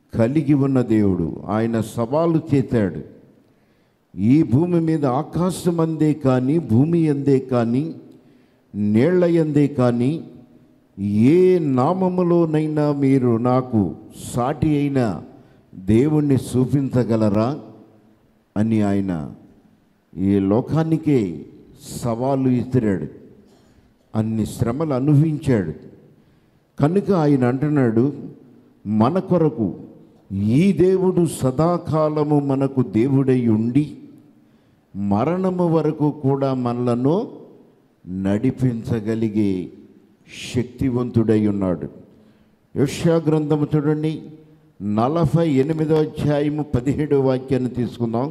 కలిగి ఉన్న దేవుడు ఆయన సవాలు చేశాడు ఈ భూమి మీద ఆకాశం అందే కానీ భూమి అందే కానీ నీళ్ల ఎందే కానీ ఏ నామములోనైనా మీరు నాకు సాటి అయిన దేవుణ్ణి చూపించగలరా అని ఆయన ఈ లోకానికే సవాలు ఇసిరాడు అన్ని శ్రమలు అనుభవించాడు కనుక ఆయన అంటున్నాడు మన కొరకు ఈ దేవుడు సదాకాలము మనకు దేవుడై ఉండి మరణము వరకు కూడా మనలను నడిపించగలిగే శక్తివంతుడై ఉన్నాడు యష్యా గ్రంథము చూడండి నలభై ఎనిమిదో అధ్యాయము పదిహేడో వాక్యాన్ని తీసుకుందాం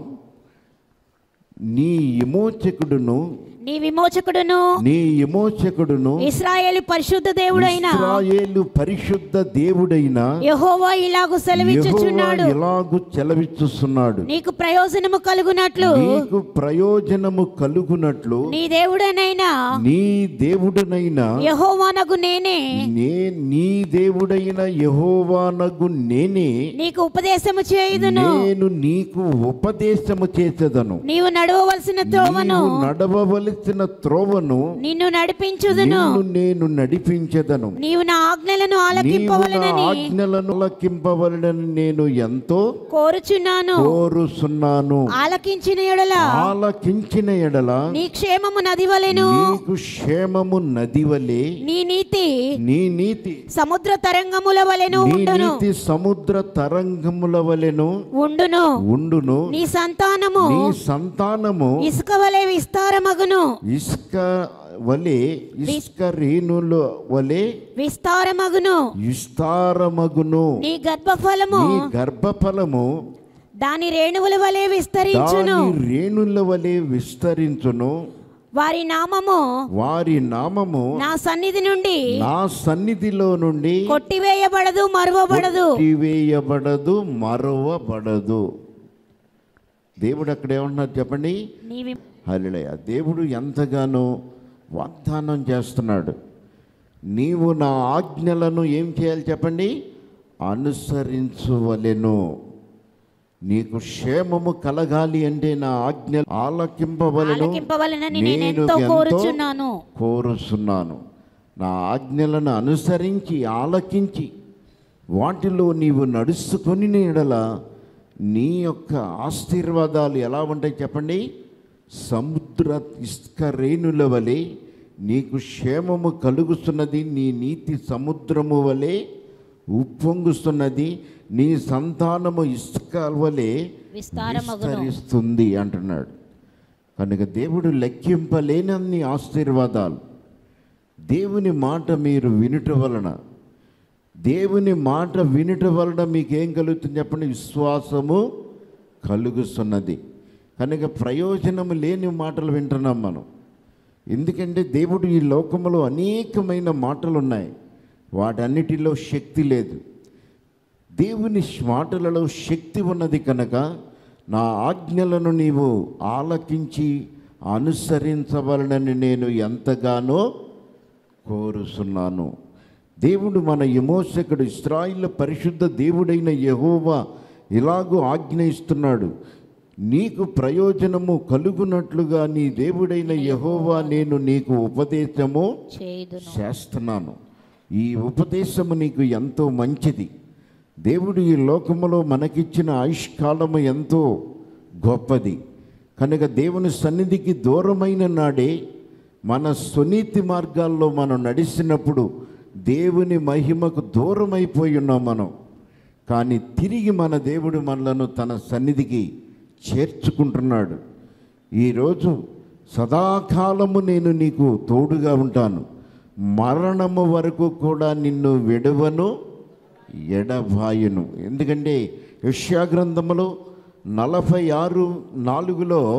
నీ విమోచకుడును నీ విమోచకుడును నీ విమోచకుడును ఇస్రాయేలు పరిశుద్ధ దేవుడైన ఇస్రాయేలు పరిశుద్ధ దేవుడైన యెహోవా ఇలాగు సెలవిచ్చుచున్నాడు యెహోవా ఇలాగు చెలవిచ్చుస్తున్నాడు నీకు ప్రయోజనము కలుగునట్లు నీకు ప్రయోజనము కలుగునట్లు నీ దేవుడనైనా నీ దేవుడనైన యెహోవానగు నేనే నే నీ దేవుడైన యహోవానగు నేనే నీకు ఉపదేశము చేయుదును నేను నీకు ఉపదేశము చేసేదను నీవు నడవవలసిన త్రోవను నీవు నడవవలసిన త్రోవను నిన్ను నడిపించుదును నిన్ను నేను నడిపించదను నీవు నా ఆజ్ఞలను నీవు నా ఆలకింపవలనని ఆజ్ఞలను లకింపవలనని నేను ఎంతో కోరుచున్నాను కోరుచున్నాను ఆలకించిన ఎడల ఆలకించిన ఎడల నీ క్షేమము నదివలెను నీకు క్షేమము నది వలె నీ నీతి నీ నీతి సముద్ర తరంగముల వలెను నీ ఉండును నీతి సముద్ర తరంగముల వలెను ఉండును ఉండును నీ సంతానము నీ సంతానము ఇసుక వలె విస్తారమగును ఇసుక వలె ఇసుక రేణుల వలె విస్తారమగును విస్తారమగును నీ గర్భఫలము నీ గర్భఫలము దాని రేణువుల వలె విస్తరించును దాని రేణుల వలె విస్తరించును వారి నామము వారి నామము నా సన్నిధి నుండి నా సన్నిధిలో నుండి కొట్టివేయబడదు మరువబడదు వేయబడదు మరవబడదు దేవుడు అక్కడ ఏమంటున్నారు చెప్పండి నీవి హల్లెలూయా దేవుడు ఎంతగానో వాగ్దానం చేస్తున్నాడు నీవు నా ఆజ్ఞలను ఏం చేయాలి చెప్పండి అనుసరించవలెను నీకు క్షేమము కలగాలి అంటే నా ఆజ్ఞ ఆలకింపవలను ఆలకింపవలనని నేను నేను ఎంతో ఎంతో కోరుచున్నాను కోరుచున్నాను నా ఆజ్ఞలను అనుసరించి ఆలకించి వాటిలో నీవు నడుచుకొని నీడల నీ యొక్క ఆశీర్వాదాలు ఎలా ఉంటాయి చెప్పండి సముద్ర ఇసుక రేణుల వలె నీకు క్షేమము కలుగుతున్నది నీ నీతి సముద్రము వలె ఉప్పొంగుతున్నది నీ సంతానము ఇసుక వలె విస్తారమగును విస్తరిస్తుంది అంటున్నాడు కనుక దేవుడు లెక్కింపలేనన్ని ఆశీర్వాదాలు దేవుని మాట మీరు వినుట వలన దేవుని మాట వినుట వలన మీకు ఏం కలుగుతుంది చెప్పండి విశ్వాసము కలుగుతున్నది కనుక ప్రయోజనము లేని మాటలు వింటున్నాం మనం ఎందుకంటే దేవుడు ఈ లోకములో అనేకమైన మాటలు ఉన్నాయి వాటన్నిటిలో శక్తి లేదు దేవుని మాటలలో శక్తి ఉన్నది కనుక నా ఆజ్ఞలను నీవు ఆలకించి అనుసరించవలనని నేను ఎంతగానో కోరుచున్నాను దేవుడు మన విమోచకుడు ఇస్రాయిల్ పరిశుద్ధ దేవుడైన యెహోవా ఇలాగూ ఆజ్ఞ ఇస్తున్నాడు నీకు ప్రయోజనము కలుగునట్లుగా నీ దేవుడైన యెహోవా నేను నీకు ఉపదేశము చేయుదును చేస్తున్నాను ఈ ఉపదేశము నీకు ఎంతో మంచిది దేవుడు ఈ లోకములో మనకిచ్చిన ఆయుష్కాలము ఎంతో గొప్పది కనుక దేవుని సన్నిధికి దూరమైన నాడే మన సునీతి మార్గాల్లో మనం నడిచినప్పుడు దేవుని మహిమకు దూరమైపోయి ఉన్నాం మనం కానీ తిరిగి మన దేవుడు మనలను తన సన్నిధికి చేర్చుకుంటున్నాడు ఈరోజు సదాకాలము నేను నీకు తోడుగా ఉంటాను మరణము వరకు కూడా నిన్ను విడవను ఎడబాయును ఎందుకంటే యష్యా గ్రంథములో నలభై ఆరు నాలుగులో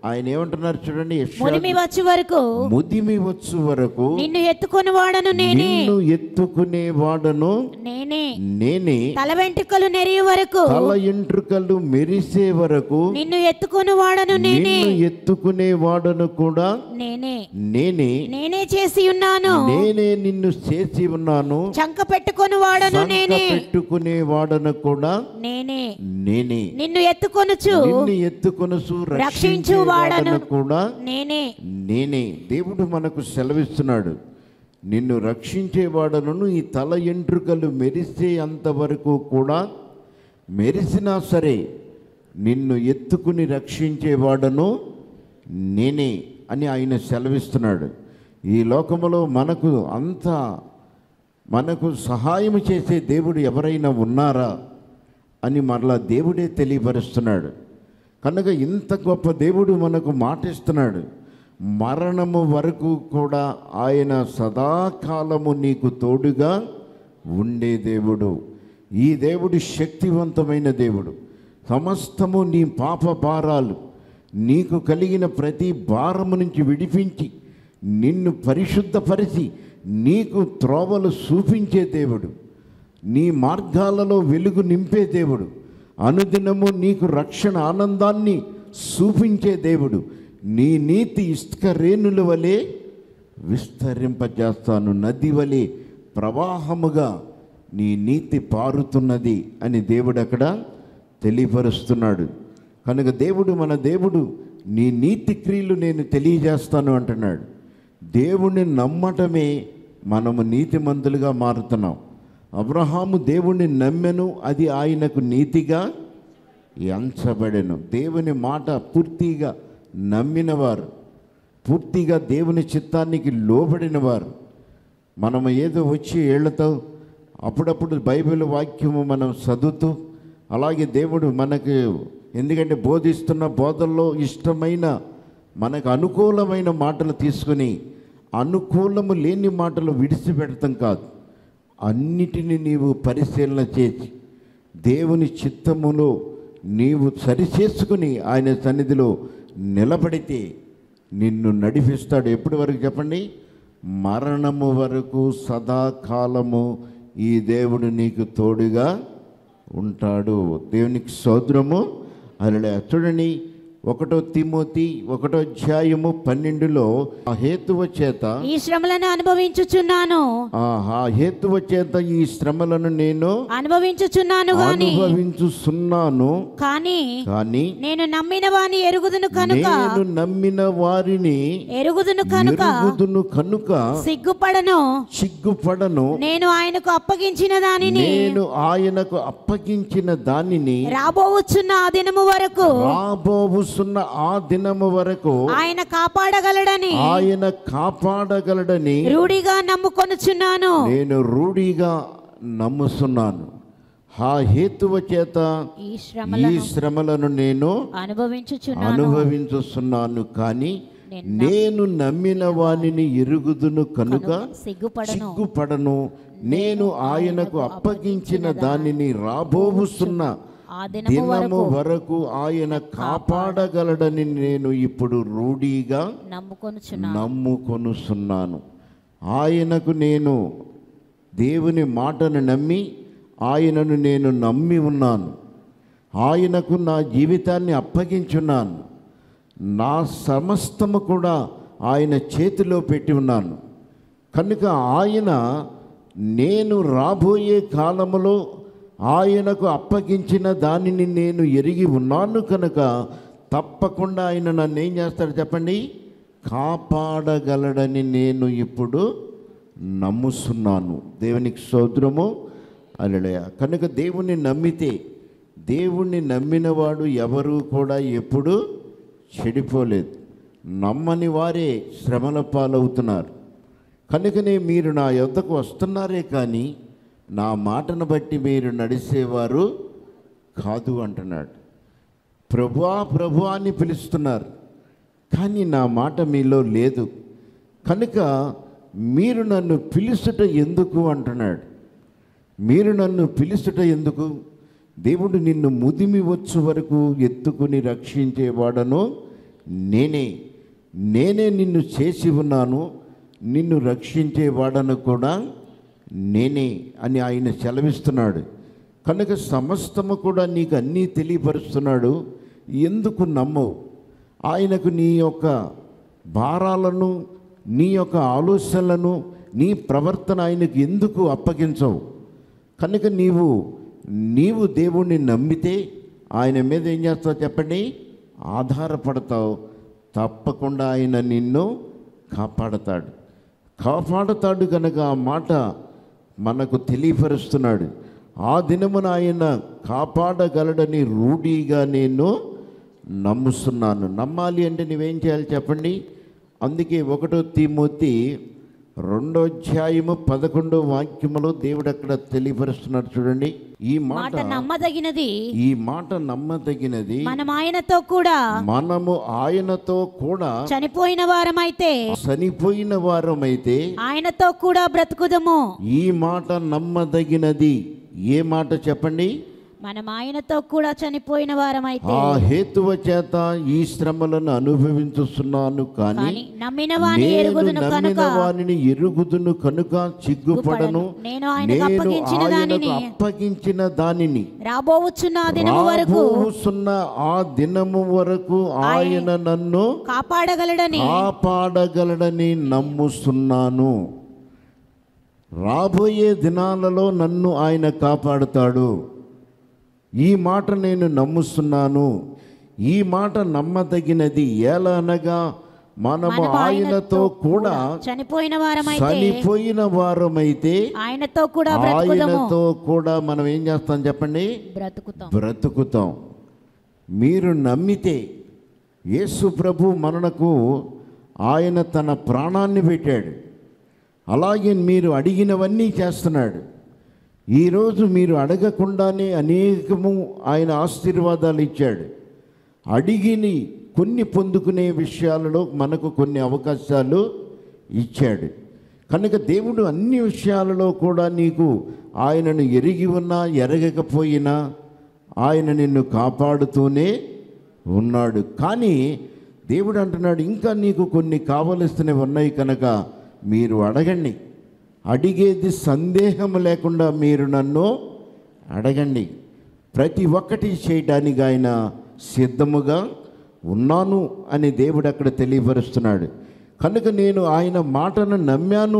ఆయన ఏమంటున్నారు చూడండి యెషయా మునిమి వచ్చు వరకు ముదిమి వచ్చు వరకు నిన్ను ఎత్తుకొని వాడను నేనే నిన్ను ఎత్తుకునే వాడను నేనే నేనే తల వెంట్రుకలు నెరియ వరకు తల ఎంట్రుకలు మెరిసే వరకు నిన్ను ఎత్తుకొని వాడను నేనే నిన్ను ఎత్తుకునే వాడను కూడా నేనే నేనే నేనే చేసి ఉన్నాను నేనే నిన్ను చేసి ఉన్నాను చంక పెట్టుకొని వాడను సంక నేనే పెట్టుకునే వాడను కూడా నేనే నేనే నిన్ను ఎత్తుకొనుచు నిన్ను ఎత్తుకొనసు రక్షించే రక్షించు వాడను. వాడను కూడా నేనే నేనే దేవుడు మనకు సెలవిస్తున్నాడు నిన్ను రక్షించేవాడను ఈ తల ఎంట్రుకలు మెరిసే అంతవరకు కూడా మెరిసినా సరే నిన్ను ఎత్తుకుని రక్షించేవాడను నేనే అని ఆయన సెలవిస్తున్నాడు ఈ లోకములో మనకు అంత మనకు సహాయం చేసే దేవుడు ఎవరైనా ఉన్నారా అని మరలా దేవుడే తెలియపరుస్తున్నాడు కనుక ఇంత గొప్ప దేవుడు మనకు మాటిస్తున్నాడు మరణము వరకు కూడా ఆయన సదాకాలము నీకు తోడుగా ఉండే దేవుడు ఈ దేవుడు శక్తివంతమైన దేవుడు సమస్తము నీ పాప భారాలు నీకు కలిగిన ప్రతి భారము నుంచి విడిపించి నిన్ను పరిశుద్ధపరిచి నీకు త్రోవలు చూపించే దేవుడు నీ మార్గాలలో వెలుగు నింపే దేవుడు అనుదినము నీకు రక్షణ ఆనందాన్ని చూపించే దేవుడు నీ నీతి ఇసుక రేణుల వలె విస్తరింపజేస్తాను నది వలె ప్రవాహముగా నీ నీతి పారుతున్నది అని దేవుడు అక్కడ తెలియపరుస్తున్నాడు కనుక దేవుడు మన దేవుడు నీ నీతి క్రియలు నేను తెలియజేస్తాను అంటున్నాడు దేవుణ్ణి నమ్మటమే మనము నీతిమంతులుగా మారుతున్నాం అబ్రహాము దేవుణ్ణి నమ్మెను అది ఆయనకు నీతిగా ఎంచబడెను దేవుని మాట పూర్తిగా నమ్మినవారు పూర్తిగా దేవుని చిత్తానికి లోబడినవారు మనము ఏదో వచ్చి ఏళ్లతో అప్పుడప్పుడు బైబిల్ వాక్యము మనం చదువుతూ అలాగే దేవుడు మనకు ఎందుకంటే బోధిస్తున్న బోధల్లో ఇష్టమైన మనకు అనుకూలమైన మాటలు తీసుకుని అనుకూలము లేని మాటలు విడిచిపెడతాం కాదు అన్నిటిని నీవు పరిశీలన చేసి దేవుని చిత్తములో నీవు సరిచేసుకుని ఆయన సన్నిధిలో నిలబడితే నిన్ను నడిపిస్తాడు ఎప్పటి వరకు చెప్పండి మరణము వరకు సదాకాలము ఈ దేవుడు నీకు తోడుగా ఉంటాడు దేవునికి సోదరము అలా చూడండి ఒకటో తిమోతి ఒకటో అధ్యాయము పన్నెండులో ఆ హేతువ చేత ఈ శ్రమలను అనుభవించుచున్నాను ఆ ఆ హేతువ చేత ఈ శ్రమలను నేను అనుభవించుచున్నాను గాని అనుభవించుచున్నాను కానీ కానీ నేను నమ్మిన వాని ఎరుగుదును కనుక నేను నమ్మిన వారిని ఎరుగుదును కనుక ఎరుగుదును కనుక సిగ్గుపడను సిగ్గుపడను నేను ఆయనకు అప్పగించిన దానిని నేను ఆయనకు అప్పగించిన దానిని రాబోవచ్చున్న ఆ దినము వరకు రాబోవుసున్న ఆ దినము వరకు ఆయన కాపాడగలడని ఆయన కాపాడగలడని రూఢిగా నమ్ముకొనుచున్నాను నేను రూఢిగా నమ్ముతున్నాను ఆ హేతువ చేత ఈ ఈ శ్రమలను శ్రమలను నేను అనుభవించుచున్నాను అనుభవించుస్తున్నాను కానీ నేను నమ్మిన వానిని ఎరుగుదును కనుక సిగ్గుపడను సిగ్గుపడను నేను ఆయనకు అప్పగించిన దానిని రాబోవుస్తున్న ఆ దినము దినము వరకు ఆయన కాపాడగలడని నేను ఇప్పుడు రూఢిగా నమ్ముకొనుచున్నాను నమ్ముకొనుస్తున్నాను ఆయనకు నేను దేవుని మాటను నమ్మి ఆయనను నేను నమ్మి ఉన్నాను ఆయనకు నా జీవితాన్ని అప్పగించున్నాను నా సమస్తము కూడా ఆయన చేతిలో పెట్టి ఉన్నాను కనుక ఆయన నేను రాబోయే కాలములో ఆయనకు అప్పగించిన దానిని నేను ఎరిగి ఉన్నాను కనుక తప్పకుండా ఆయన నన్ను ఏం చేస్తాడు చెప్పండి కాపాడగలడని నేను ఇప్పుడు నమ్ముస్తున్నాను దేవునికి సోదరము అలడయ కనుక దేవుణ్ణి నమ్మితే దేవుణ్ణి నమ్మినవాడు ఎవరు కూడా ఎప్పుడు చెడిపోలేదు నమ్మని వారే శ్రమల పాలవుతున్నారు కనుకనే మీరు నా యొద్దకు వస్తున్నారే కానీ నా మాటను బట్టి మీరు నడిచేవారు కాదు అంటున్నాడు ప్రభువా ప్రభు అని పిలుస్తున్నారు కానీ నా మాట మీలో లేదు కనుక మీరు నన్ను పిలుచుట ఎందుకు అంటున్నాడు మీరు నన్ను పిలుచుట ఎందుకు దేవుడు నిన్ను ముదిమి వచ్చు వరకు ఎత్తుకుని రక్షించేవాడను నేనే నేనే నిన్ను చేసి ఉన్నాను నిన్ను రక్షించేవాడను కూడా నేనే అని ఆయన సెలవిస్తున్నాడు కనుక సమస్తము కూడా నీకు అన్నీ తెలియపరుస్తున్నాడు ఎందుకు నమ్మవు ఆయనకు నీ యొక్క భారాలను నీ యొక్క ఆలోచనలను నీ ప్రవర్తన ఆయనకు ఎందుకు అప్పగించవు కనుక నీవు నీవు దేవుణ్ణి నమ్మితే ఆయన మీద ఏం చేస్తావు చెప్పండి ఆధారపడతావు తప్పకుండా ఆయన నిన్ను కాపాడతాడు కాపాడతాడు కనుక ఆ మాట మనకు తెలియపరుస్తున్నాడు ఆ దినమున ఆయన కాపాడగలడని రూఢీగా నేను నమ్ముస్తున్నాను నమ్మాలి అంటే నువ్వేం చేయాలి చెప్పండి అందుకే ఒకటో తిమోతి రెండో అధ్యాయము పదకొండో వాక్యములో దేవుడు అక్కడ తెలియపరుస్తున్నాడు చూడండి ఈ మాట మాట నమ్మదగినది ఈ మాట నమ్మదగినది మనం ఆయనతో కూడా మనము ఆయనతో కూడా చనిపోయిన వారమైతే చనిపోయిన వారమైతే ఆయనతో కూడా బ్రతుకుదము ఈ మాట నమ్మదగినది ఏ మాట చెప్పండి మనం ఆయనతో కూడా చనిపోయిన వారమైతే ఆ హేతువ చేత ఈ శ్రమలను అనుభవించుతున్నాను కానీ కానీ నమ్మిన వాని నేను ఎరుగుదును నమ్మిన కనుక వానిని ఎరుగుదును కనుక సిగ్గుపడను నేను ఆయనకు నేను అప్పగించిన ఆయనకు దానిని అప్పగించిన దానిని రాబోవచ్చున్న ఆ దినము వరకు రాబోసున్న ఆ దినము వరకు ఆయన నన్ను కాపాడగలడని కాపాడగలడని నమ్ముస్తున్నాను రాబోయే దినాలలో నన్ను ఆయన కాపాడుతాడు ఈ మాట నేను నమ్ముస్తున్నాను ఈ మాట నమ్మదగినది ఎలా అనగా మనము మనము ఆయనతో కూడా చనిపోయిన వారమైతే చనిపోయిన వారమైతే ఆయనతో కూడా బ్రతుకుదము ఆయనతో కూడా మనం ఏం చేస్తాం చెప్పండి బ్రతుకుతాం బ్రతుకుతాం మీరు నమ్మితే యేసు ప్రభు మనకు ఆయన తన ప్రాణాన్ని పెట్టాడు అలాగే మీరు అడిగినవన్నీ చేస్తున్నాడు ఈరోజు మీరు అడగకుండానే అనేకము ఆయన ఆశీర్వాదాలు ఇచ్చాడు అడిగిని కొన్ని పొందుకునే విషయాలలో మనకు కొన్ని అవకాశాలు ఇచ్చాడు కనుక దేవుడు అన్ని విషయాలలో కూడా నీకు ఆయనను ఎరిగి ఉన్నా ఎరగకపోయినా ఆయన నిన్ను కాపాడుతూనే ఉన్నాడు కానీ దేవుడు అంటున్నాడు ఇంకా నీకు కొన్ని కావలసినవి ఉన్నాయి కనుక మీరు అడగండి అడిగేది సందేహం లేకుండా మీరు నన్ను అడగండి ప్రతి ఒక్కటి చేయడానికి ఆయన సిద్ధముగా ఉన్నాను అని దేవుడు అక్కడ తెలియపరుస్తున్నాడు కనుక నేను ఆయన మాటను నమ్మాను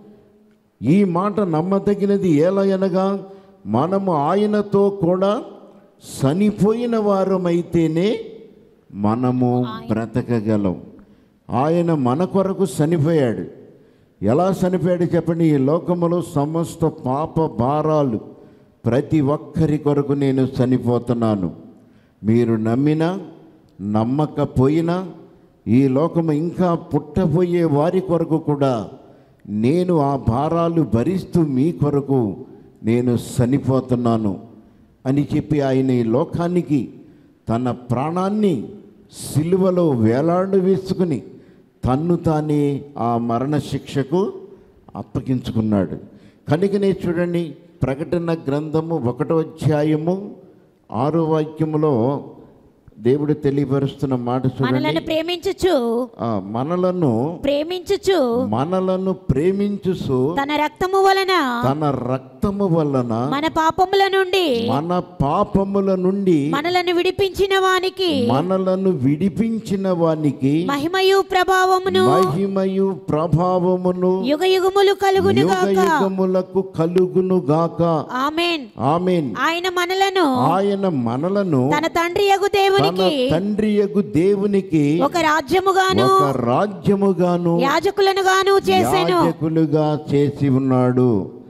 ఈ మాట నమ్మదగినది ఎలా అనగా మనము ఆయనతో కూడా చనిపోయిన వారమైతేనే మనము బ్రతకగలం ఆయన మన కొరకు చనిపోయాడు ఎలా చనిపోయాడు చెప్పండి ఈ లోకములో సమస్త పాప భారాలు ప్రతి ఒక్కరి కొరకు నేను చనిపోతున్నాను మీరు నమ్మినా నమ్మకపోయినా ఈ లోకము ఇంకా పుట్టబోయే వారి కొరకు కూడా నేను ఆ భారాలు భరిస్తూ మీ కొరకు నేను చనిపోతున్నాను అని చెప్పి ఆయన ఈ లోకానికి తన ప్రాణాన్ని సిలువలో వేలాడు వేసుకుని తన్ను తానే ఆ మరణ శిక్షకు అప్పగించుకున్నాడు కనుకనే చూడండి ప్రకటన గ్రంథము ఒకటో అధ్యాయము ఆరో వాక్యములో దేవుడు తెలియపరుస్తున్న మాట మనలను చూడండి ప్రేమించుచు ఆ, మనలను ప్రేమించుచు మనలను ప్రేమించుసు తన రక్తము వలన తన రక్తము వలన మన పాపముల నుండి మన పాపముల నుండి మనలను విడిపించిన వానికి మనలను విడిపించిన వానికి మహిమయు ప్రభావమును మహిమయు ప్రభావమును యుగ యుగములు కలుగును యుగ గాక యుగములకు కలుగును గాక ఆమెన్ ఆమెన్ ఆయన మనలను ఆయన మనలను తన తండ్రి యగు తన దేవునికి తండ్రి యగు దేవునికి ఒక రాజ్యముగాను ఒక రాజ్యముగాను యాజకులను గాను చేసెను యాజకులుగా చేసి ఉన్నాడు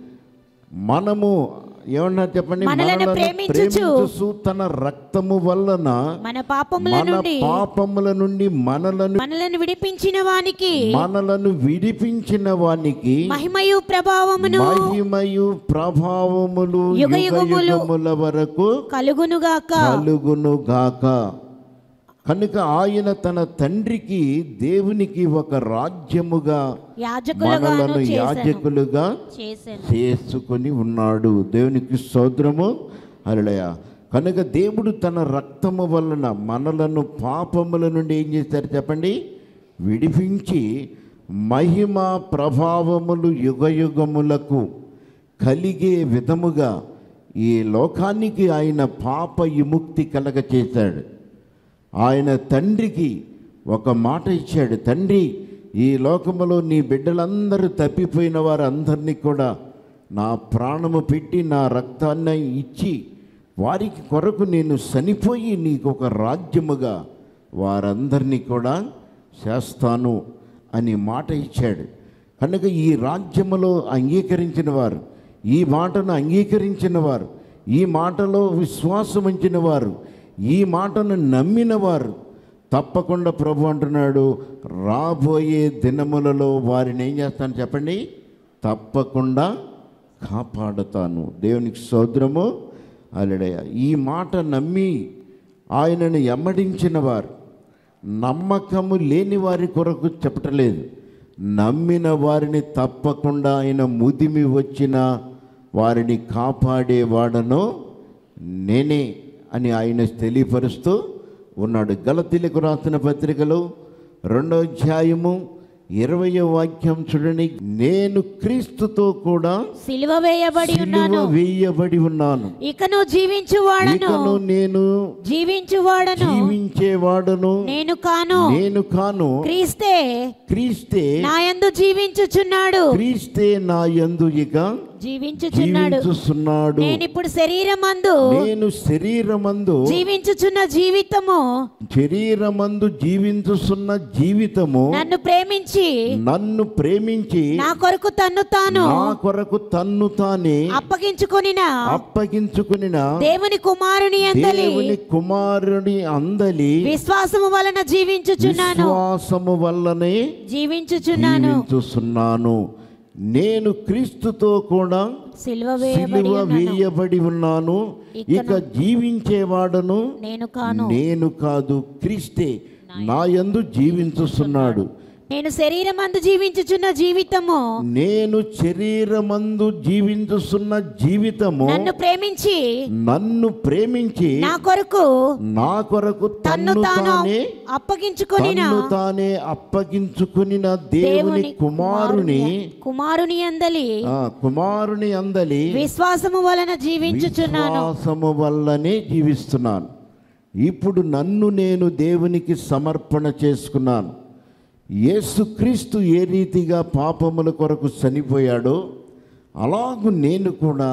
మనము ఏమన్నా చెప్పండి మనలను మనలను ప్రేమించుచు ప్రేమించుచు తన రక్తము వలన మన పాపముల మన నుండి పాపముల నుండి మనలను మనలను విడిపించిన వానికి మనలను విడిపించిన వానికి మహిమయు ప్రభావమును మహిమయు ప్రభావములు యుగ యుగ యుగములు యుగముల వరకు కలుగునుగాక కలుగును గాక కనుక ఆయన తన తండ్రికి దేవునికి ఒక రాజ్యముగా యాజకులుగాను మనలను చేసెను యాజకులుగా చేసెను చేసుకొని ఉన్నాడు దేవునికి స్తోత్రము హల్లెలూయా కనుక దేవుడు తన రక్తము వలన మనలను పాపముల నుండి ఏం చేశారు చెప్పండి విడిపించి మహిమ ప్రభావములు యుగయుగములకు కలిగే విధముగా ఈ లోకానికి ఆయన పాప విముక్తి కలగ చేశాడు ఆయన తండ్రికి ఒక మాట ఇచ్చాడు తండ్రి ఈ లోకములో నీ బిడ్డలందరూ తప్పిపోయిన వారందరినీ కూడా నా ప్రాణము పెట్టి నా రక్తాన్ని ఇచ్చి వారికి కొరకు నేను చనిపోయి నీకు ఒక రాజ్యముగా వారందరినీ కూడా చేస్తాను అని మాట ఇచ్చాడు కనుక ఈ రాజ్యములో అంగీకరించిన వారు ఈ మాటను అంగీకరించిన వారు ఈ మాటలో విశ్వాసం ఉంచిన వారు ఈ మాటను నమ్మిన వారు తప్పకుండా ప్రభు అంటున్నాడు రాబోయే దినములలో వారిని ఏం చేస్తాను చెప్పండి తప్పకుండా కాపాడుతాను దేవునికి సోదరము అలడయ ఈ మాట నమ్మి ఆయనను ఎమ్మడించిన వారు నమ్మకము లేని వారి కొరకు చెప్పటలేదు నమ్మిన వారిని తప్పకుండా ఆయన ముదిమి వచ్చిన వారిని కాపాడేవాడను నేనే అని ఆయన తెలియపరుస్తూ ఉన్నాడు గలతీలకు రాసిన పత్రికలో రెండో అధ్యాయము ఇరవయో వాక్యం చూడండి నేను క్రీస్తుతో కూడా సిలువ వేయబడి సిలువ ఉన్నాను వేయబడి ఉన్నాను ఇకను జీవించువాడను ఇకను నేను జీవించువాడను జీవించేవాడను నేను కాను నేను కాను క్రీస్తే క్రీస్తే నా యందు జీవించుచున్నాడు క్రీస్తే నా యందు ఇక జీవించుచున్నాడు జీవించుచున్నాడు నేను ఇప్పుడు శరీరమందు నేను శరీరమందు జీవించుచున్న జీవితము శరీరమందు జీవించుచున్న జీవితము నన్ను ప్రేమించి నన్ను ప్రేమించి నా కొరకు తన్ను తాను నా కొరకు తన్ను తానే అప్పగించుకొనిన అప్పగించుకునిన దేవుని కుమారుని అందలి దేవుని కుమారుని అందలి విశ్వాసము వలన జీవించుచున్నాను విశ్వాసము వల్లనే జీవించుచున్నాను జీవించుచున్నాను నేను క్రీస్తుతో కూడా సిల్వ వేయబడి సిలువ ఉన్నాను వేయబడి ఉన్నాను ఇక జీవించేవాడను నేను కాను నేను కాదు క్రీస్తే నా యందు జీవించుస్తున్నాడు నేను శరీరమందు జీవించుచున్న జీవితము నేను శరీరమందు జీవించుతున్న జీవితము నన్ను ప్రేమించి నన్ను ప్రేమించి నా కొరకు నా కొరకు తన్ను తన్ను తాను తానే అప్పగించుకొనిన తన్ను తానే అప్పగించుకునిన దేవుని కుమారుని కుమారుని అందలి ఆ కుమారుని అందలి విశ్వాసము వలన జీవించుచున్నాను విశ్వాసము వల్లనే జీవిస్తున్నాను ఇప్పుడు నన్ను నేను దేవునికి సమర్పణ చేసుకున్నాను యేసుక్రీస్తు ఏ రీతిగా పాపముల కొరకు చనిపోయాడో అలాగు నేను కూడా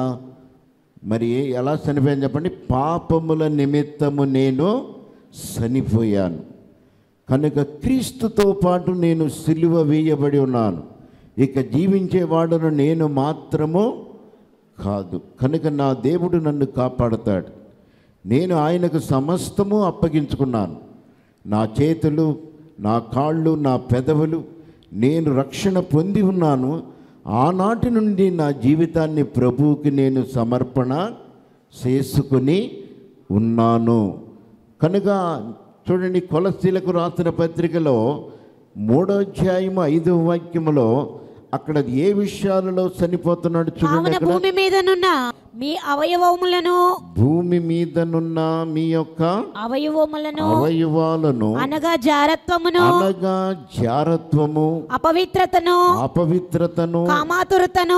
మరి ఎలా చనిపోయాను చెప్పండి పాపముల నిమిత్తము నేను చనిపోయాను కనుక క్రీస్తుతో పాటు నేను సిలువ వేయబడి ఉన్నాను ఇక జీవించేవాడును నేను మాత్రము కాదు కనుక నా దేవుడు నన్ను కాపాడుతాడు నేను ఆయనకు సమస్తము అప్పగించుకున్నాను నా చేతులు నా కాళ్ళు నా పెదవులు నేను రక్షణ పొంది ఉన్నాను ఆనాటి నుండి నా జీవితాన్ని ప్రభువుకి నేను సమర్పణ చేసుకుని ఉన్నాను కనుక చూడండి కొలస్తీలకు రాసిన పత్రికలో మూడో అధ్యాయము ఐదో వాక్యములో అక్కడ ఏ విషయాలలో చనిపోతున్నాడు చూడండి కావున అక్కడ భూమి మీదనున్న మీ అవయవములను భూమి మీదనున్న మీ యొక్క అవయవములను అవయవాలను అనగా జారత్వమును అనగా జారత్వము అపవిత్రతను అపవిత్రతను కామాతురతను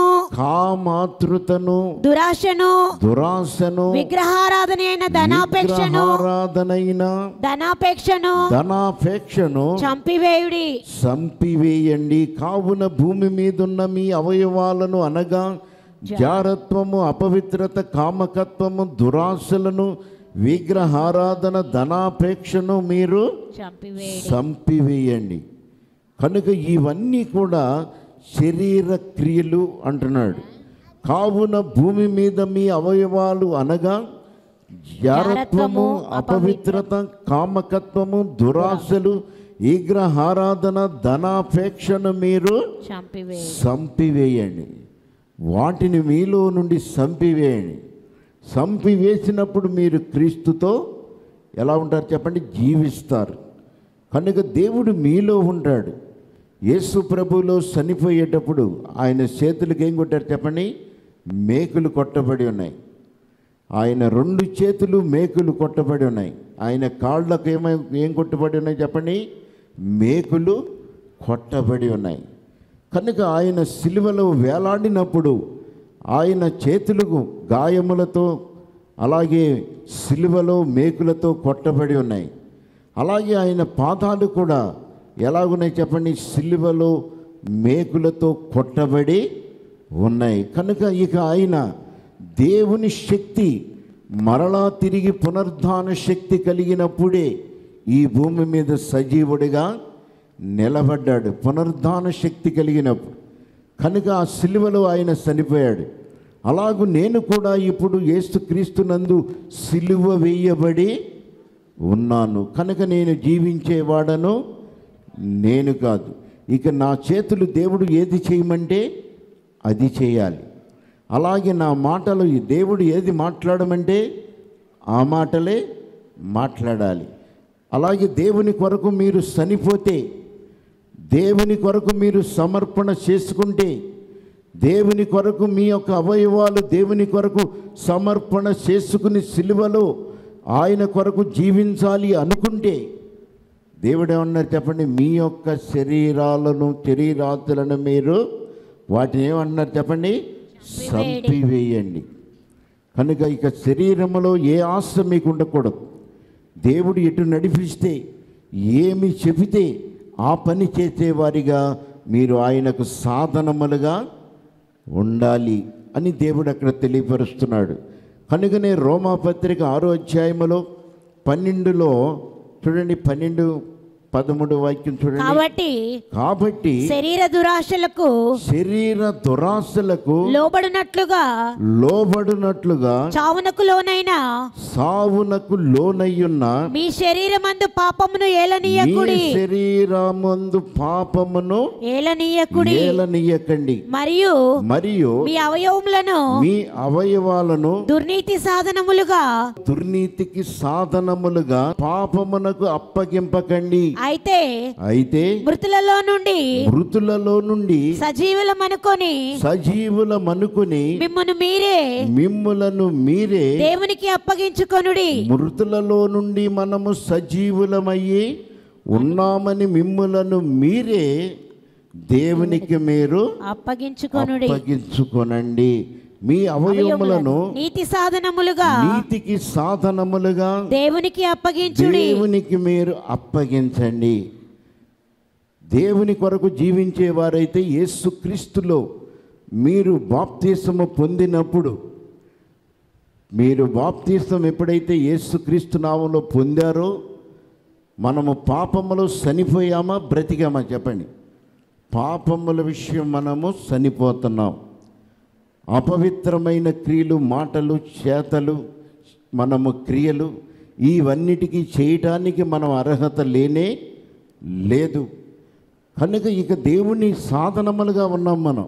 కామాతృతను దురాశను దురాశను విగ్రహారాధన అయిన ధనాపేక్షను విగ్రహారాధనైన ధనాపేక్షను ధనాపేక్షను చంపివేయుడి చంపివేయండి కావున భూమి మీదున్న మీ అవయవాలను అనగా జారత్వము అపవిత్రత కామకత్వము దురాశలను విగ్రహారాధన ధనాపేక్షను మీరు చంపివేయుడి చంపివేయండి కనుక ఇవన్నీ కూడా శరీర క్రియలు అంటున్నాడు కావున భూమి మీద మీ అవయవాలు అనగా జారత్వము అపవిత్రత కామకత్వము దురాశలు విగ్రహారాధన ధనాపేక్షను మీరు చంపివేయుడి చంపివేయండి వాటిని మీలో నుండి చంపివేయండి చంపివేసినప్పుడు మీరు క్రీస్తుతో ఎలా ఉంటారు చెప్పండి జీవిస్తారు కనుక దేవుడు మీలో ఉంటాడు యేసు ప్రభులో చనిపోయేటప్పుడు ఆయన చేతులకు ఏం కొట్టారు చెప్పండి మేకులు కొట్టబడి ఉన్నాయి ఆయన రెండు చేతులు మేకులు కొట్టబడి ఉన్నాయి ఆయన కాళ్ళకు ఏమై ఏం కొట్టబడి ఉన్నాయి చెప్పండి మేకులు కొట్టబడి ఉన్నాయి కనుక ఆయన సిలువలో వేలాడినప్పుడు ఆయన చేతులకు గాయములతో అలాగే సిలువలో మేకులతో కొట్టబడి ఉన్నాయి అలాగే ఆయన పాదాలు కూడా ఎలాగున్నాయి చెప్పండి సిలువలో మేకులతో కొట్టబడి ఉన్నాయి కనుక ఇక ఆయన దేవుని శక్తి మరలా తిరిగి పునరుద్ధాన శక్తి కలిగినప్పుడే ఈ భూమి మీద సజీవుడిగా నిలబడ్డాడు పునరుద్ధాన శక్తి కలిగినప్పుడు కనుక ఆ సిలువలో ఆయన చనిపోయాడు అలాగూ నేను కూడా ఇప్పుడు యేసుక్రీస్తునందు సిలువ వేయబడి ఉన్నాను కనుక నేను జీవించేవాడను నేను కాదు ఇక నా చేతులు దేవుడు ఏది చేయమంటే అది చేయాలి అలాగే నా మాటలు ఈ దేవుడు ఏది మాట్లాడమంటే ఆ మాటలే మాట్లాడాలి అలాగే దేవుని కొరకు మీరు చనిపోతే దేవుని కొరకు మీరు సమర్పణ చేసుకుంటే దేవుని కొరకు మీ యొక్క అవయవాలు దేవుని కొరకు సమర్పణ చేసుకుని సిలువలో ఆయన కొరకు జీవించాలి అనుకుంటే దేవుడు ఏమన్నారు చెప్పండి మీ యొక్క శరీరాలను శరీరాతులను మీరు వాటిని ఏమన్నారు చెప్పండి చంపివేయండి కనుక ఇక శరీరములో ఏ ఆశ మీకు ఉండకూడదు దేవుడు ఎటు నడిపిస్తే ఏమి చెబితే ఆ పని చేసేవారిగా మీరు ఆయనకు సాధనములుగా ఉండాలి అని దేవుడు అక్కడ తెలియపరుస్తున్నాడు కనుకనే రోమాపత్రిక ఆరో అధ్యాయములో పన్నెండులో చూడండి పన్నెండు పదమూడు వాక్యం చూడండి కాబట్టి కాబట్టి శరీర దురాశలకు శరీర దురాశలకు లోబడినట్లుగా లోబడినట్లుగా చావునకు లోనైన సావునకు లోనయ్యున్న మీ శరీరమందు పాపమును మీ ఏలనీయకుడి శరీరమందు పాపమును ఏలనీయకుడి ఏలనీయకండి మరియు మరియు మీ అవయవములను మీ అవయవాలను దుర్నీతి సాధనములుగా దుర్నీతికి సాధనములుగా పాపమునకు అప్పగింపకండి అయితే అయితే మృతులలో నుండి మృతులలో నుండి సజీవులమనుకొని సజీవులమనుకుని మిమ్మను మీరే మిమ్ములను మీరే దేవునికి అప్పగించుకొనుడి మృతులలో నుండి మనము సజీవులమయ్యి ఉన్నామని మిమ్ములను మీరే దేవునికి మీరు అప్పగించుకొనుడి అప్పగించుకొనండి మీ అవయవములను నీతి సాధనములుగా నీతికి సాధనములుగా దేవునికి అప్పగించుడి దేవునికి మీరు అప్పగించండి దేవుని కొరకు జీవించేవారైతే యేసుక్రీస్తులో మీరు బాప్తీసము పొందినప్పుడు మీరు బాప్తీసం ఎప్పుడైతే యేసుక్రీస్తు నామంలో పొందారో మనము పాపములో చనిపోయామా బ్రతికామా చెప్పండి పాపముల విషయం మనము చనిపోతున్నాం అపవిత్రమైన క్రియలు మాటలు చేతలు మనము క్రియలు ఇవన్నిటికీ చేయటానికి మనం అర్హత లేనే లేదు కనుక ఇక దేవుని సాధనములుగా ఉన్నాం మనం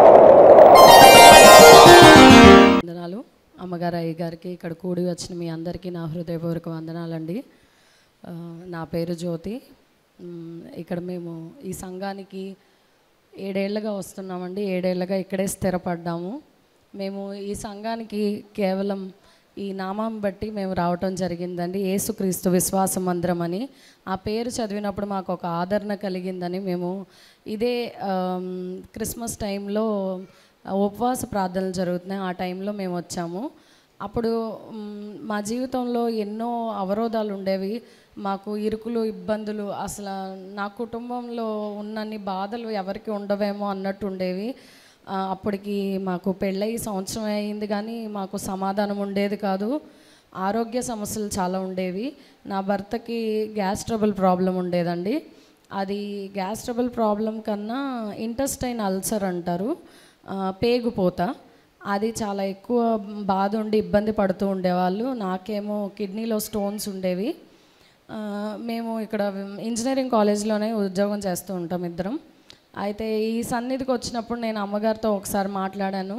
వందనాలు అమ్మగారు అయ్య గారికి ఇక్కడ కూడి వచ్చిన మీ అందరికీ నా హృదయపూర్వక వందనాలండి ఆ, నా పేరు జ్యోతి మ్, ఇక్కడ మేము ఈ సంఘానికి ఏడేళ్లుగా వస్తున్నామండి ఏడేళ్లుగా ఇక్కడే స్థిరపడ్డాము మేము ఈ సంఘానికి కేవలం ఈ నామం బట్టి మేము రావటం జరిగిందండి యేసుక్రీస్తు విశ్వాస మందిరం అని ఆ పేరు చదివినప్పుడు మాకు ఒక ఆదరణ కలిగిందని మేము ఇదే ఆమ్, క్రిస్మస్ టైంలో ఉపవాస ప్రార్థనలు జరుగుతున్నాయి ఆ టైంలో మేము వచ్చాము అప్పుడు మ్, మా జీవితంలో ఎన్నో అవరోధాలు ఉండేవి మాకు ఇరుకులు ఇబ్బందులు అసలు నా కుటుంబంలో ఉన్నన్ని బాధలు ఎవరికి ఉండవేమో అన్నట్టు ఉండేవి ఆ, అప్పటికి మాకు పెళ్ళయి సంవత్సరం అయింది కానీ మాకు సమాధానం ఉండేది కాదు ఆరోగ్య సమస్యలు చాలా ఉండేవి నా భర్తకి గ్యాస్ ట్రబుల్ ప్రాబ్లం ఉండేదండి అది గ్యాస్ ట్రబుల్ ప్రాబ్లం కన్నా ఇంటెస్టైన్ అల్సర్ అంటారు ఆ, పేగుపోత అది చాలా ఎక్కువ బాధ ఉండి ఇబ్బంది పడుతూ ఉండేవాళ్ళు నాకేమో కిడ్నీలో స్టోన్స్ ఉండేవి ఆ, మేము ఇక్కడ ఇంజనీరింగ్ కాలేజ్లోనే ఉద్యోగం చేస్తూ ఉంటాం ఇద్దరం అయితే ఈ సన్నిధికి వచ్చినప్పుడు నేను అమ్మగారితో ఒకసారి మాట్లాడాను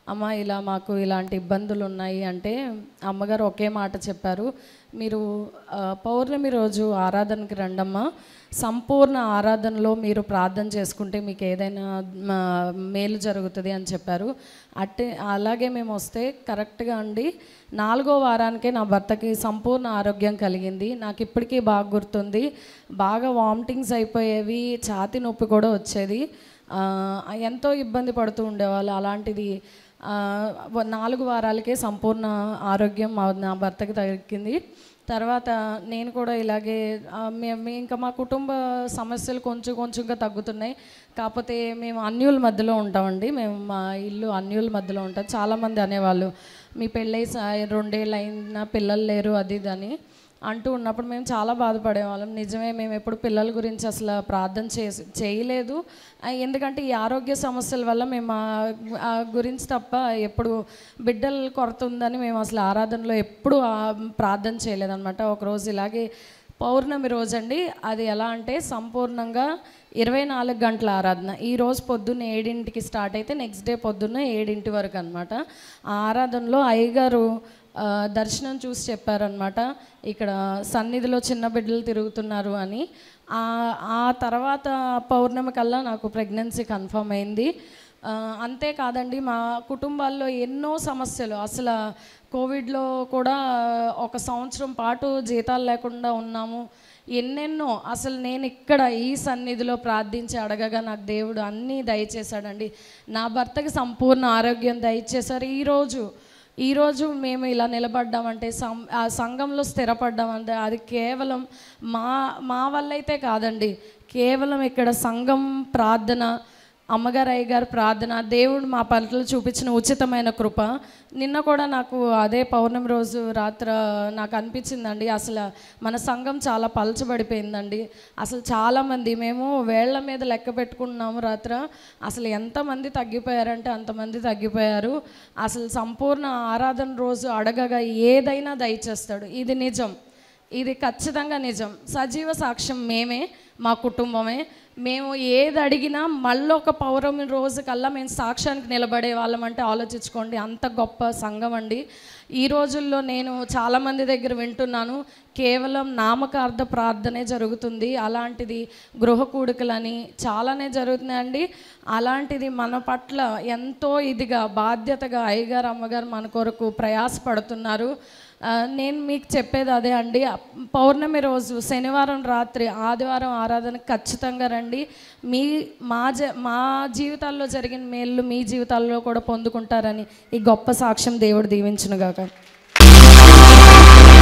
అమ్మ ఇలా మాకు ఇలాంటి ఇబ్బందులు ఉన్నాయి అంటే అమ్మగారు ఒకే మాట చెప్పారు మీరు ఆ, పౌర్ణమి రోజు ఆరాధనకి రండమ్మా సంపూర్ణ ఆరాధనలో మీరు ప్రార్థన చేసుకుంటే మీకు ఏదైనా ఆ, మేలు జరుగుతుంది అని చెప్పారు అట్టే అలాగే మేము వస్తే కరెక్ట్గా అండి నాలుగో వారానికే నా భర్తకి సంపూర్ణ ఆరోగ్యం కలిగింది నాకు ఇప్పటికీ బాగా గుర్తుంది బాగా వామిటింగ్స్ అయిపోయేవి ఛాతి నొప్పి కూడా వచ్చేది ఆ, ఎంతో ఇబ్బంది పడుతూ ఉండేవాళ్ళు అలాంటిది ఆ, వ- నాలుగు వారాలకే సంపూర్ణ ఆరోగ్యం మా నా భర్తకి తగ్గింది తర్వాత నేను కూడా ఇలాగే ఆ, మేము ఇంకా మా కుటుంబ సమస్యలు కొంచెం కొంచెంగా తగ్గుతున్నాయి కాకపోతే మేము అన్యుల మధ్యలో ఉంటామండి మేము మా ఇల్లు అన్యుల మధ్యలో ఉంటాం చాలామంది అనేవాళ్ళు మీ పెళ్ళై స- రెండేళ్ళు అయినా పిల్లలు లేరు అది ఇది అని అంటూ ఉన్నప్పుడు మేము చాలా బాధపడేవాళ్ళం నిజమే మేము ఎప్పుడు పిల్లల గురించి అసలు ప్రార్థన చేసి చేయలేదు ఆ, ఎందుకంటే ఈ ఆరోగ్య సమస్యల వల్ల మేము ఆ- ఆ గురించి తప్ప ఎప్పుడు బిడ్డల కొరత ఉందని మేము అసలు ఆరాధనలో ఎప్పుడు ఆ ప్రార్థన చేయలేదన్నమాట ఒకరోజు ఇలాగే పౌర్ణమి రోజండి అది ఎలా అంటే సంపూర్ణంగా ఇరవై నాలుగు గంటల ఆరాధన ఈ రోజు పొద్దున్న ఏడింటికి స్టార్ట్ అయితే నెక్స్ట్ డే పొద్దున్న ఏడింటి వరకు అనమాట ఆ ఆరాధనలో అయ్యగారు ఆ, దర్శనం చూసి చెప్పారనమాట ఇక్కడ సన్నిధిలో చిన్న బిడ్డలు తిరుగుతున్నారు అని ఆ ఆ తర్వాత పౌర్ణమి కల్లా నాకు ప్రెగ్నెన్సీ కన్ఫర్మ్ అయింది ఆ, అంతేకాదండి మా కుటుంబాల్లో ఎన్నో సమస్యలు అసలు కోవిడ్లో కూడా ఒక సంవత్సరం పాటు జీతాలు లేకుండా ఉన్నాము ఎన్నెన్నో అసలు నేను ఇక్కడ ఈ సన్నిధిలో ప్రార్థించి అడగగా నాకు దేవుడు అన్నీ దయచేశాడండి నా భర్తకి సంపూర్ణ ఆరోగ్యం దయచేశారు ఈరోజు ఈరోజు మేము ఇలా నిలబడ్డామంటే సం ఆ సంఘంలో స్థిరపడ్డామంటే అది కేవలం మా మా వల్ల అయితే కాదండి కేవలం ఇక్కడ సంఘం ప్రార్థన అమ్మగారు అయ్యగారు ప్రార్థన దేవుడు మా పట్ల చూపించిన ఉచితమైన కృప నిన్న కూడా నాకు అదే పౌర్ణమి రోజు రాత్ర నాకు అనిపించిందండి అసలు మన సంఘం చాలా పలచబడిపోయిందండి అసలు చాలామంది మేము వేళ్ల మీద లెక్క పెట్టుకున్నాము రాత్ర అసలు ఎంతమంది తగ్గిపోయారంటే అంతమంది తగ్గిపోయారు అసలు సంపూర్ణ ఆరాధన రోజు అడగగా ఏదైనా దయచేస్తాడు ఇది నిజం ఇది ఖచ్చితంగా నిజం సజీవ సాక్ష్యం మేమే మా కుటుంబమే మేము ఏది అడిగినా మళ్ళీ ఒక పౌర్ణమి రోజు కల్లా మేము సాక్ష్యానికి నిలబడే వాళ్ళం అంటే ఆలోచించుకోండి అంత గొప్ప సంఘం అండి ఈ రోజుల్లో నేను చాలామంది దగ్గర వింటున్నాను కేవలం నామకార్థ ప్రార్థనే జరుగుతుంది అలాంటిది గృహ కూడికలని చాలానే జరుగుతున్నాయండి అలాంటిది మన పట్ల ఎంతో ఇదిగా బాధ్యతగా అయ్యగారు అమ్మగారు మన కొరకు ప్రయాసపడుతున్నారు ఆ, నేను మీకు చెప్పేది అదే అండి పౌర్ణమి రోజు శనివారం రాత్రి ఆదివారం ఆరాధనకు ఖచ్చితంగా రండి మీ మా జ మా జీవితాల్లో జరిగిన మేళ్ళు మీ జీవితాల్లో కూడా పొందుకుంటారని ఈ గొప్ప సాక్ష్యం దేవుడు దీవించునుగాక